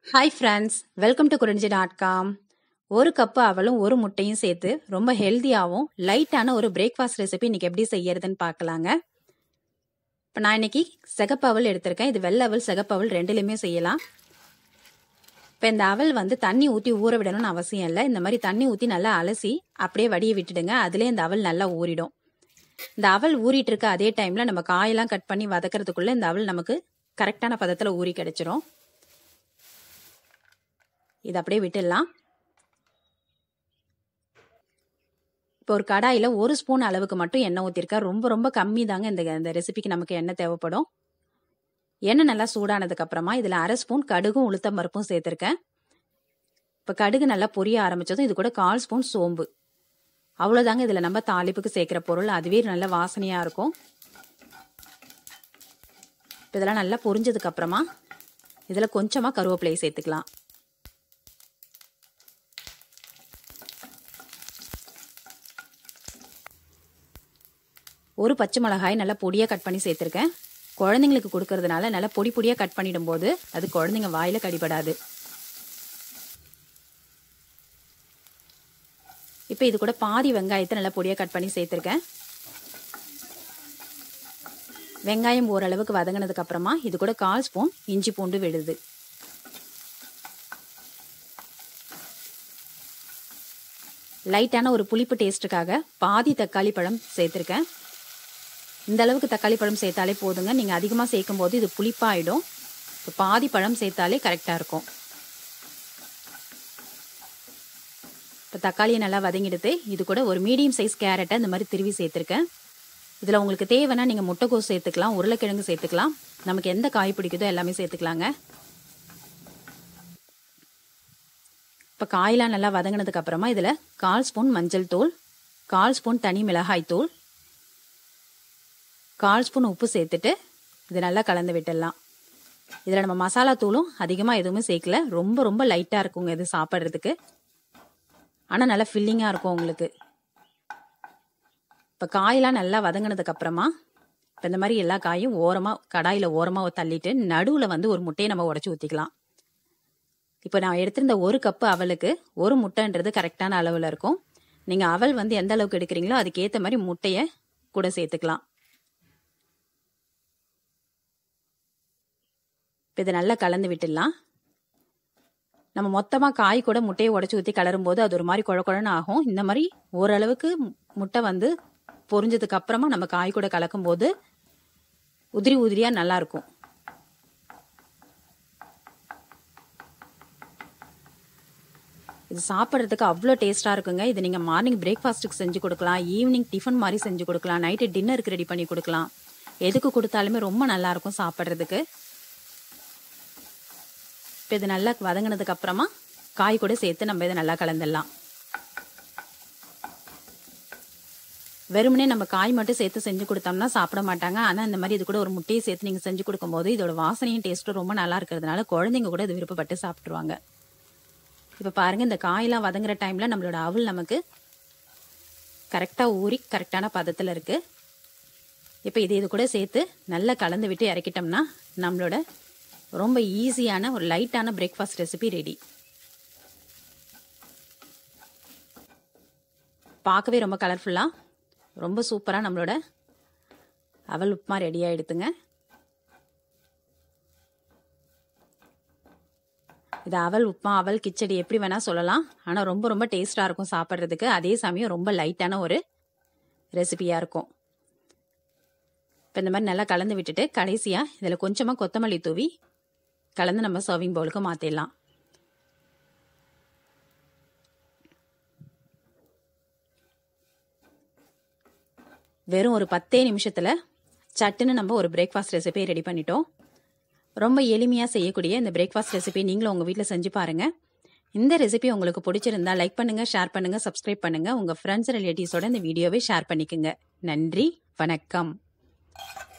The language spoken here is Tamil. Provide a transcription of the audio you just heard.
hi friends welcome to Kurinji dot com ஒரு கப்பு அவலும் ஒரு முட்டையும் சேர்த்து ரொம்ப ஹெல்த்தியாகவும் லைட்டான ஒரு பிரேக்ஃபாஸ்ட் ரெசிபி இன்னைக்கு எப்படி செய்யறதுன்னு பார்க்கலாங்க இப்போ நான் இன்னைக்கு சிகப்பு அவல் எடுத்திருக்கேன் இது வெள்ளை அவல் சிகப்பு அவல் ரெண்டுலையுமே செய்யலாம் இப்போ இந்த அவல் வந்து தண்ணி ஊற்றி ஊற விடணும்னு அவசியம் இல்லை இந்த மாதிரி தண்ணி ஊற்றி நல்லா அலசி அப்படியே வடிய விட்டுடுங்க அதுலேயே இந்த அவல் நல்லா ஊறிடும் இந்த அவல் ஊறிட்டு இருக்க அதே டைமில் நம்ம காயெல்லாம் கட் பண்ணி வதக்கிறதுக்குள்ளே இந்த அவல் நமக்கு கரெக்டான பதத்தில் ஊறி கிடைச்சிரும் இது அப்படியே விட்டுடலாம் இப்போ ஒரு கடாயில் ஒரு ஸ்பூன் அளவுக்கு மட்டும் எண்ணெய் ஊற்றிருக்கேன் ரொம்ப ரொம்ப கம்மி தாங்க இந்த இந்த ரெசிபிக்கு நமக்கு எண்ணெய் தேவைப்படும் எண்ணெய் நல்லா சூடானதுக்கு அப்புறமா இதில் அரை ஸ்பூன் கடுகும் உளுத்தம் பருப்பும் சேர்த்துருக்கேன் இப்போ கடுகு நல்லா பொரிய ஆரம்பிச்சதும் இது கூட கால் ஸ்பூன் சோம்பு அவ்வளோதாங்க இதில் நம்ம தாளிப்புக்கு சேர்க்குற பொருள் அதுவே நல்ல வாசனையாக இருக்கும் இப்போ இதெல்லாம் நல்லா பொரிஞ்சதுக்கு அப்புறமா இதில் கொஞ்சமாக கருவேப்பிலையை சேர்த்துக்கலாம் ஒரு பச்சை மிளகாய் நல்லா பொடியாக கட் பண்ணி சேர்த்துருக்கேன் குழந்தைங்களுக்கு கொடுக்கறதுனால நல்லா பொடி பொடியாக கட் பண்ணிடும்போது அது குழந்தைங்க வாயில் கடிபடாது இப்போ இது கூட பாதி வெங்காயத்தை நல்லா பொடியாக கட் பண்ணி சேர்த்துருக்கேன் வெங்காயம் ஓரளவுக்கு வதங்கினதுக்கு அப்புறமா இது கூட கால் ஸ்பூன் இஞ்சி பூண்டு விழுது லைட்டான ஒரு புளிப்பு டேஸ்ட்டுக்காக பாதி தக்காளி பழம் சேர்த்துருக்கேன் இந்த அளவுக்கு தக்காளி பழம் சேர்த்தாலே போதுங்க நீங்கள் அதிகமாக சேர்க்கும் போது இது புளிப்பாயிடும் இப்போ பாதி பழம் சேர்த்தாலே கரெக்டாக இருக்கும் இப்போ தக்காளியை நல்லா வதங்கிடுது இது கூட ஒரு மீடியம் சைஸ் கேரட்டை இந்த மாதிரி திருவி சேர்த்துருக்கேன் இதில் உங்களுக்கு தேவைன்னா நீங்கள் முட்டைக்கோஸ் சேர்த்துக்கலாம் உருளைக்கிழங்கு சேர்த்துக்கலாம் நமக்கு எந்த காய் பிடிக்குதோ எல்லாமே சேர்த்துக்கலாங்க இப்போ காயெலாம் நல்லா வதங்கினதுக்கு அப்புறமா இதில் கால் ஸ்பூன் மஞ்சள் தூள் கால் ஸ்பூன் தனி மிளகாய் தூள் கால் ஸ்பூன் உப்பு சேர்த்துட்டு இது நல்லா கலந்து விட்டுடலாம் இதில் நம்ம மசாலா தூளும் அதிகமாக எதுவுமே சேர்க்கல ரொம்ப ரொம்ப லைட்டாக இருக்குங்க இது சாப்பிட்றதுக்கு ஆனால் நல்லா ஃபில்லிங்காக இருக்கும் உங்களுக்கு இப்போ காயெல்லாம் நல்லா வதங்கினதுக்கு அப்புறமா இப்போ இந்த மாதிரி எல்லா காயும் ஓரமாக கடாயில் ஓரமாக தள்ளிட்டு நடுவில் வந்து ஒரு முட்டையை நம்ம உடச்சி ஊற்றிக்கலாம் இப்போ நான் எடுத்திருந்த ஒரு கப்பு அவலுக்கு ஒரு முட்டைன்றது கரெக்டான அளவில் இருக்கும் நீங்கள் அவல் வந்து எந்த அளவுக்கு எடுக்கிறீங்களோ அதுக்கேற்ற மாதிரி முட்டையை கூட சேர்த்துக்கலாம் இப்போ இதை நல்லா கலந்து விட்டுடலாம் நம்ம மொத்தமாக காய் கூட முட்டையை உடச்சி ஊற்றி கலரும் போது அது ஒரு மாதிரி குழ குழன்னு ஆகும் இந்த மாதிரி ஓரளவுக்கு முட்டை வந்து பொரிஞ்சதுக்கு அப்புறமா நம்ம காய் கூட கலக்கும் போது உதிரி உதிரியாக நல்லா இருக்கும் இது சாப்பிட்றதுக்கு அவ்வளோ டேஸ்ட்டாக இருக்குங்க இது நீங்கள் மார்னிங் பிரேக்ஃபாஸ்ட்டுக்கு செஞ்சு கொடுக்கலாம் ஈவினிங் டிஃபன் மாதிரி செஞ்சு கொடுக்கலாம் நைட்டு டின்னருக்கு ரெடி பண்ணி கொடுக்கலாம் எதுக்கு கொடுத்தாலுமே ரொம்ப நல்லாயிருக்கும் சாப்பிட்றதுக்கு இப்போ இது நல்லா வதங்கினதுக்கு அப்புறமா காய் கூட சேர்த்து நம்ம இதை நல்லா கலந்துடலாம் வெறுமனே நம்ம காய் மட்டும் சேர்த்து செஞ்சு கொடுத்தோம்னா சாப்பிட மாட்டாங்க ஆனால் இந்த மாதிரி இது கூட ஒரு முட்டையை சேர்த்து நீங்கள் செஞ்சு கொடுக்கும்போது இதோட வாசனையும் டேஸ்ட்டும் ரொம்ப நல்லா இருக்கிறதுனால குழந்தைங்க கூட இது விருப்பப்பட்டு சாப்பிட்ருவாங்க இப்போ பாருங்கள் இந்த காயெல்லாம் வதங்குற டைமில் நம்மளோட அவல் நமக்கு கரெக்டாக ஊறி கரெக்டான பதத்தில் இருக்குது இப்போ இது இது கூட சேர்த்து நல்லா கலந்து விட்டு இறக்கிட்டோம்னா நம்மளோட ரொம்ப ஈஸியான ஒரு லைட்டான பிரேக்ஃபாஸ்ட் ரெசிபி ரெடி பார்க்கவே ரொம்ப கலர்ஃபுல்லாக ரொம்ப சூப்பராக நம்மளோட அவல் உப்புமா ரெடி ஆகிடுதுங்க இது அவல் உப்புமா அவல் கிச்சடி எப்படி வேணால் சொல்லலாம் ஆனால் ரொம்ப ரொம்ப டேஸ்ட்டாக இருக்கும் சாப்பிட்றதுக்கு அதே சமயம் ரொம்ப லைட்டான ஒரு ரெசிபியாக இருக்கும் இப்போ இந்த மாதிரி நல்லா கலந்து விட்டுட்டு கடைசியாக இதில் கொஞ்சமாக கொத்தமல்லி தூவி கலந்து நம்ம சர்விங் பவுலுக்கு மாற்றிடலாம் வெறும் ஒரு பத்தே நிமிஷத்தில் சட்டுன்னு நம்ம ஒரு பிரேக்ஃபாஸ்ட் ரெசிபியை ரெடி பண்ணிட்டோம் ரொம்ப எளிமையாக செய்யக்கூடிய இந்த பிரேக்ஃபாஸ்ட் ரெசிபி நீங்களும் உங்கள் வீட்டில் செஞ்சு பாருங்கள் இந்த ரெசிபி உங்களுக்கு பிடிச்சிருந்தா லைக் பண்ணுங்கள் ஷேர் பண்ணுங்கள் சப்ஸ்கிரைப் பண்ணுங்கள் உங்கள் ஃப்ரெண்ட்ஸ் ரிலேட்டிவ்ஸோட இந்த வீடியோவை ஷேர் பண்ணிக்கோங்க நன்றி வணக்கம்